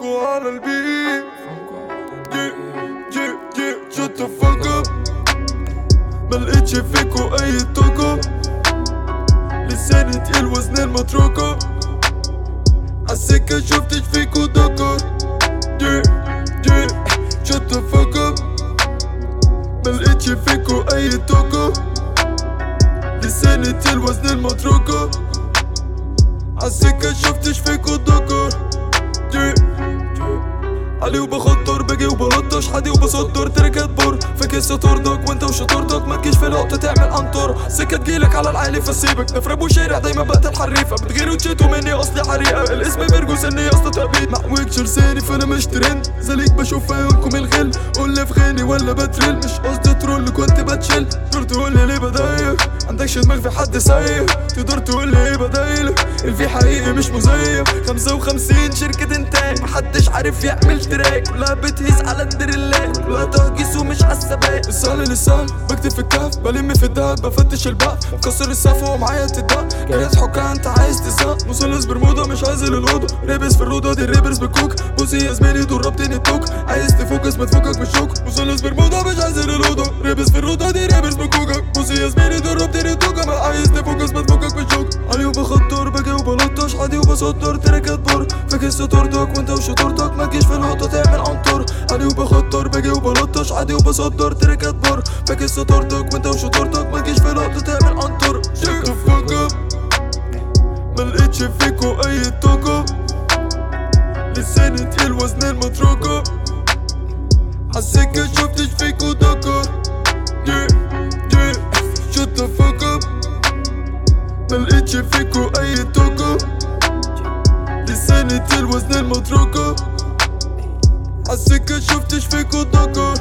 فوقو على البيت جي جي جي شut the fuck up ملقتش فيكو اي طاقة لساني تقيل وزن المتروكة عالسكة شفتش فيكو دكر جي جي شut the fuck up ملقتش فيكو اي طاقة لساني تقيل وزن المتروكة عالسكة شفتش فيكو دكر جي علي وبخطر باجي وبلطش حدي وبصدر تركات بر فاكس طردك وانت وشطارتك ما تجيش في لقطة تعمل انطر سكة تجيلك على العالي فسيبك نفرب وشارع دايما بقت الحريفة بتغير وتشيتوا مني اصلي حريقة الاسم بيرجوس اني اصلا تقبيل معوجش لساني فانا مش ترند زليك بشوف عيونكم الغل قول لي في غني ولا بترل مش قصدي ترول كنت بتشل تقدر تقول لي ليه بضايق عندكش دماغ في حد سايق تقدر تقول لي ايه بدايلك الفي حقيقي مش مزيف 55 شركة انتاج محدش عارف يعمل تراك كلها بتهيس على الدريلات كلها تهجيس ومش عالسباق السهل للسهل بكتب في الكهف بلم في الدهب بفتش الباب مكسر السقف ومعايا تدق جاي تحكها انت عايز تزق مثلث برمودا مش عايز الاوضه رابس في الروضه دي الريبرز بالكوك بوسي يا زميلي دول رابطين التوك عايز تفوكس ما تفكك من الشوك مثلث برمودا مش عايز الاوضه رابس في الروضه دي ريبرز بالكوك بوسي يا زميلي دول رابطين التوك ما عايز تفوكس ما تفكك من الشوك علي وبخطر باجي وبلطش عادي وبصدر تراكات بر فاكس طردك وانت وشطارتك ما تجيش في النقطة تعمل عنطر علي وبخطر باجي وبلطش عادي وبصدر تراكات بر فاكس طردك وانت وشطارتك ما تجيش في النقطة تعمل عنطر شيك فوك اب ملقتش فيكو اي طاقة لساني تقيل وزن المتروكة عالسكة شفتش فيكو دكر yeah, yeah. shut the fuck up ملقتش فيكو اي طاقة لساني تقيل وزن المتروكة عالسكة شفتش فيكو دكر